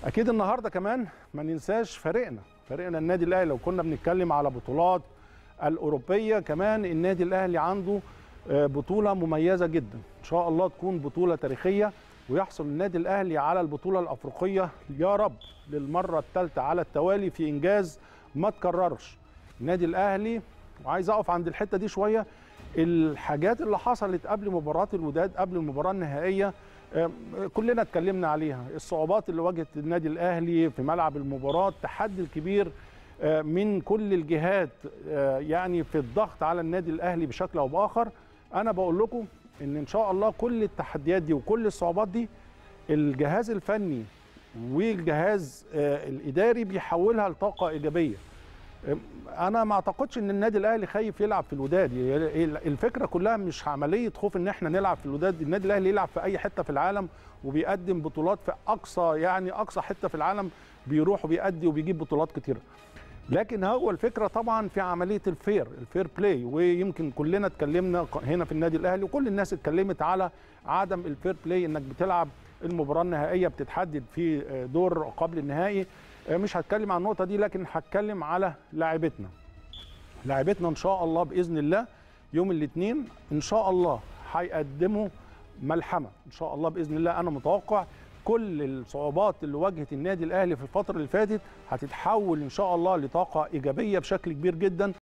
اكيد النهارده كمان ما ننساش فريقنا فريقنا النادي الاهلي لو كنا بنتكلم على بطولات الاوروبيه كمان النادي الاهلي عنده بطوله مميزه جدا ان شاء الله تكون بطوله تاريخيه ويحصل النادي الاهلي على البطوله الافريقيه يا رب للمره الثالثه على التوالي في انجاز ما تكررش النادي الاهلي وعايز اقف عند الحته دي شويه الحاجات اللي حصلت قبل مباراه الوداد قبل المباراه النهائيه كلنا اتكلمنا عليها الصعوبات اللي واجهت النادي الاهلي في ملعب المباراه التحدي الكبير من كل الجهات يعني في الضغط على النادي الاهلي بشكل او باخر انا بقول لكم ان ان شاء الله كل التحديات دي وكل الصعوبات دي الجهاز الفني والجهاز الاداري بيحولها لطاقه ايجابيه انا ما اعتقدش ان النادي الاهلي خايف يلعب في الوداد الفكره كلها مش عمليه خوف ان احنا نلعب في الوداد النادي الاهلي يلعب في اي حته في العالم وبيقدم بطولات في اقصى يعني اقصى حته في العالم بيروح وبيأدي وبيجيب بطولات كتيره لكن هو الفكره طبعا في عمليه الفير الفير بلاي ويمكن كلنا اتكلمنا هنا في النادي الاهلي وكل الناس اتكلمت على عدم الفير بلاي انك بتلعب المباراه النهائيه بتتحدد في دور قبل النهائي مش هتكلم عن النقطه دي لكن هتكلم على لاعبتنا لاعبتنا ان شاء الله باذن الله يوم الاثنين ان شاء الله هيقدموا ملحمه ان شاء الله باذن الله انا متوقع كل الصعوبات اللي واجهت النادي الاهلي في الفتره اللي فاتت هتتحول ان شاء الله لطاقه ايجابيه بشكل كبير جدا